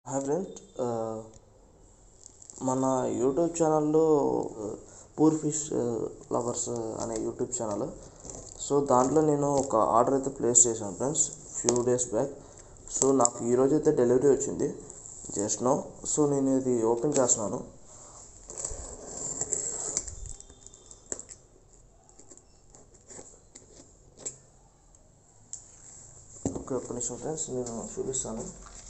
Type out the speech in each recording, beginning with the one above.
hi friends మన YouTube ఛానల్లో poor fish lovers అనే యూట్యూబ్ ఛానల్ సో దాంట్లో నేను ఒక ఆర్డర్ అయితే ప్లేస్ చేశాను friends few days back so నాకు ఈరోజు అయితే డెలివరీ వచ్చింది జస్ట్ నో సో నేను ఇది ఓపెన్ చేస్తున్నాను ఓకే ఒక్క నిమిషం ఫ్రెండ్స్ నేను చూపిస్తాను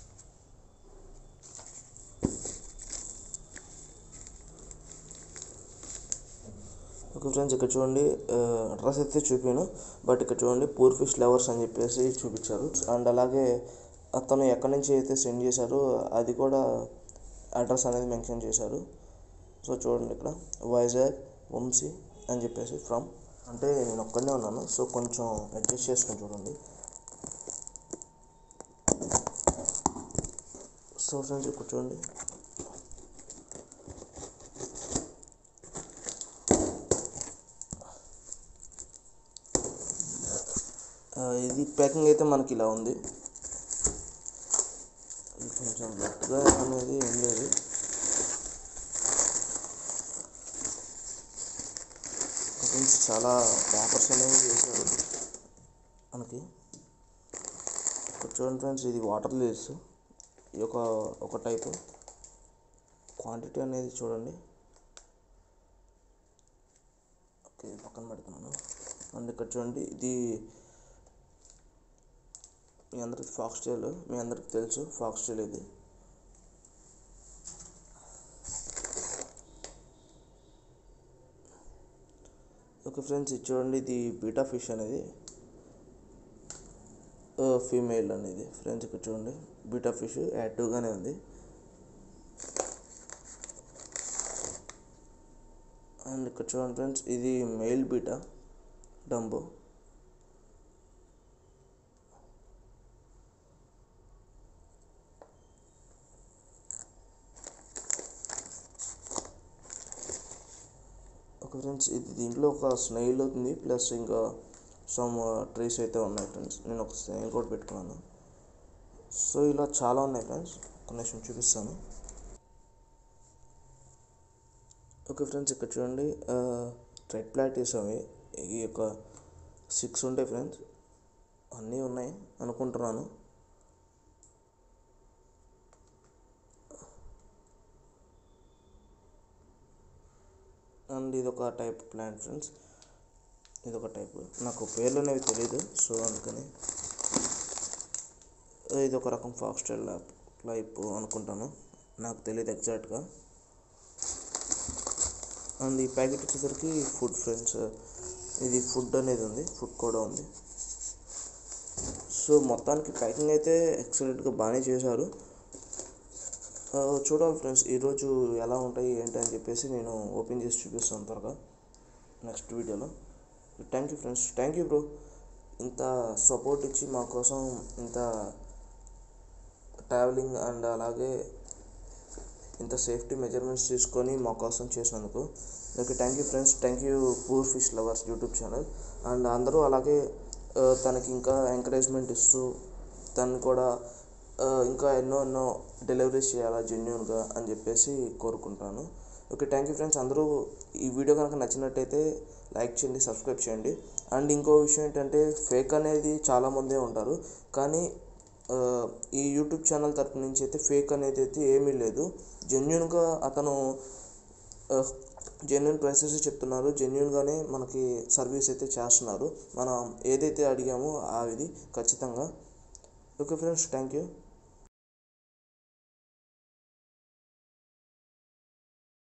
ఓకే ఫ్రెండ్స్ ఇక్కడ చూడండి అడ్రస్ అయితే చూపాను బట్ ఇక్కడ చూడండి పూర్ ఫిష్ లవర్స్ అని చెప్పేసి చూపించారు అండ్ అలాగే అతను ఎక్కడి నుంచి అయితే సెండ్ చేశారో అది కూడా అడ్రస్ అనేది మెన్షన్ చేశారు సో చూడండి ఇక్కడ వైజాగ్ వంశీ అని చెప్పేసి ఫ్రమ్ అంటే నేను ఒక్కడనే ఉన్నాను సో కొంచెం అడ్జస్ట్ చేసుకొని చూడండి సో ఫ్రెండ్స్ ఇక్కడ చూడండి ఆ, ఇది ప్యాకింగ్ అయితే మనకి ఇలా ఉంది ఇది కొంచెం గట్టిగా అనేది ఏం లేదు ఫ్రెండ్స్ చాలా పేపర్స్ అనేవి చేశారు మనకి ఇక్కడ చూడండి ఫ్రెండ్స్ ఇది వాటర్ లీల్స్ ఈ ఒక ఒక టైపు క్వాంటిటీ అనేది చూడండి ఓకే పక్కన పెడుతున్నాను అండ్ ఇక్కడ చూడండి ఇది మీ అందరికి ఫాక్స్ టైల్ మీ అందరికి తెలుసు ఫాక్స్ టైల్ ఇది ఓకే ఫ్రెండ్స్ ఇది చూడండి ఇది బీటా ఫిష్ అనేది ఫీమేల్ అనేది ఫ్రెండ్స్ ఇక్కడ చూడండి బీటా ఫిష్ యాక్టివ్గానే ఉంది అండ్ ఇక్కడ చూడండి ఫ్రెండ్స్ ఇది male betta dumbo okay friends ఇది దీంట్లో ఒక స్నైల్ ఉంది ప్లస్ ఇంకా సమ్ ట్రీస్ అయితే ఉన్నాయి ఫ్రెండ్స్ నేను ఒక స్నైల్ కూడా పెట్టుకున్నాను సో ఇలా చాలా ఉన్నాయి ఫ్రెండ్స్ ఒక నిమిషం చూపిస్తాను ఓకే ఫ్రెండ్స్ ఇక్కడ చూడండి రెడ్ ప్లాటీస్ అవి ఈ యొక్క సిక్స్ ఉంటాయి ఫ్రెండ్స్ అన్నీ ఉన్నాయి అనుకుంటున్నాను అండ్ ఇది ఒక టైప్ ప్లాంట్ ఫ్రెండ్స్ ఇది ఒక టైప్ నాకు పేర్లు అనేవి తెలియదు సో అందుకని ఇది ఒక రకం ఫాక్స్టైల్ లైప్ అనుకుంటాను నాకు తెలియదు ఎగ్జాక్ట్గా అండ్ ఈ ప్యాకెట్ వచ్చేసరికి ఫుడ్ ఫ్రెండ్స్ ఇది ఫుడ్ అనేది ఉంది ఫుడ్ కూడా ఉంది సో మొత్తానికి ప్యాకింగ్ అయితే ఎక్సలెంట్గా బాగానే చేశారు ఆ, చూడాలి ఫ్రెండ్స్ ఈరోజు ఎలా ఉంటాయి ఏంటి అని చెప్పేసి నేను ఓపెన్ చేసి చూపిస్తాను త్వరగా నెక్స్ట్ వీడియోలో thank you friends thank you bro ఇంత సపోర్ట్ ఇచ్చి మా కోసం ఇంత ట్రావెలింగ్ అండ్ అలాగే ఇంత సేఫ్టీ మెజర్మెంట్స్ తీసుకొని మా కోసం చేసినందుకు okay thank you friends thank you poor fish lovers YouTube channel and అందరూ అలాగే ఆ, తనకి ఇంకా ఎంకరేజ్మెంట్ ఇస్తూ తను కూడా ఆ, ఇంకా ఎన్నో ఎన్నో డెలివరీస్ చేయాలా జెన్యున్గా అని చెప్పేసి కోరుకుంటాను ఓకే థ్యాంక్ యూ ఫ్రెండ్స్ అందరూ ఈ వీడియో కనుక నచ్చినట్టయితే లైక్ చేయండి సబ్స్క్రైబ్ చేయండి అండ్ ఇంకో విషయం ఏంటంటే ఫేక్ అనేది చాలామందే ఉంటారు కానీ ఆ, ఈ యూట్యూబ్ ఛానల్ తరపు నుంచి అయితే ఫేక్ అనేది అయితే ఏమీ లేదు జెన్యున్గా అతను జెన్యున్ ప్రైసెస్ చెప్తున్నారు జెన్యున్గానే మనకి సర్వీస్ అయితే చేస్తున్నారు మనం ఏదైతే అడిగామో ఆ ఇది ఖచ్చితంగా ఓకే ఫ్రెండ్స్ థ్యాంక్ యూ